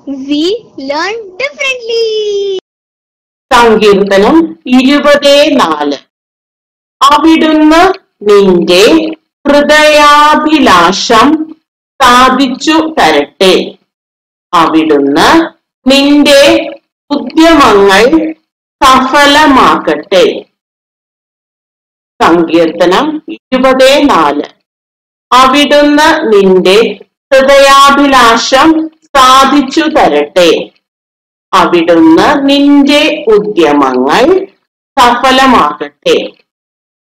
we learn differently. സങ്കീർത്തനം ഇരുപതേ നാല് അവിടുന്ന് നിന്റെ ഹൃദയാഭിലാഷം സാധിച്ചു തരട്ടെ അവിടുന്ന് നിന്റെ ഉദ്യമങ്ങൾ സഫലമാക്കട്ടെ സങ്കീർത്തനം ഇരുപതേ നാല് അവിടുന്ന് നിന്റെ ഹൃദയാഭിലാഷം സാധിച്ചു തരട്ടെ അവിടുന്ന് നിന്റെ ഉദ്യമങ്ങൾ സഫലമാക്കട്ടെ